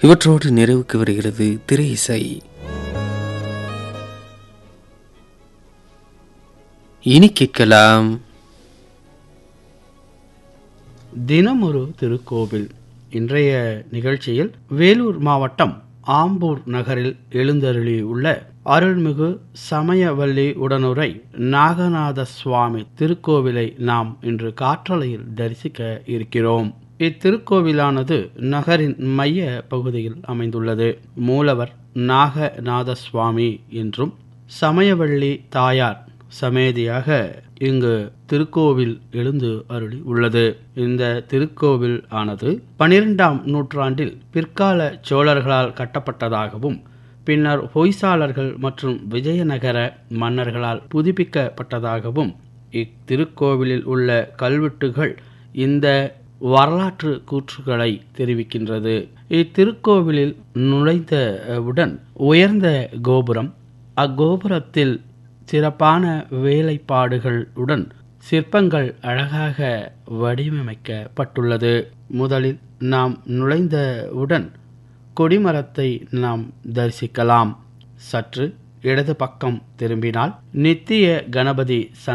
இவற்றோடு நிறைவுக்கு வருகிறது திரை இசை இனி கேட்கலாம் தினம் ஒரு திருக்கோவில் இன்றைய நிகழ்ச்சியில் வேலூர் மாவட்டம் ஆம்பூர் நகரில் எழுந்தருளி உள்ள அருள்மிகு சமயவல்லி உடனுரை நாகநாத சுவாமி திருக்கோவிலை நாம் இன்று காற்றலையில் தரிசிக்க இருக்கிறோம் இத்திருக்கோவிலானது நகரின் மைய பகுதியில் அமைந்துள்ளது மூலவர் நாகநாத சுவாமி என்றும் சமயவள்ளி தாயார் சமேதியாக இங்கு திருக்கோவில் எழுந்து அருளி உள்ளது இந்த திருக்கோவில் ஆனது பனிரெண்டாம் நூற்றாண்டில் பிற்கால சோழர்களால் கட்டப்பட்டதாகவும் பின்னர் ஹொய்சாளர்கள் மற்றும் விஜயநகர மன்னர்களால் புதுப்பிக்கப்பட்டதாகவும் இத்திருக்கோவிலில் உள்ள கல்வெட்டுகள் இந்த வரலாற்று கூற்றுகளை தெரிவிக்கின்றது இத்திருக்கோவிலில் நுழைந்தவுடன் உயர்ந்த கோபுரம் அக்கோபுரத்தில் சிறப்பான வேலைப்பாடுகளுடன் சிற்பங்கள் அழகாக வடிவமைக்கப்பட்டுள்ளது முதலில் நாம் நுழைந்தவுடன் கொடிமரத்தை நாம் தரிசிக்கலாம் சற்று இடது பக்கம் திரும்பினால் நித்திய கணபதி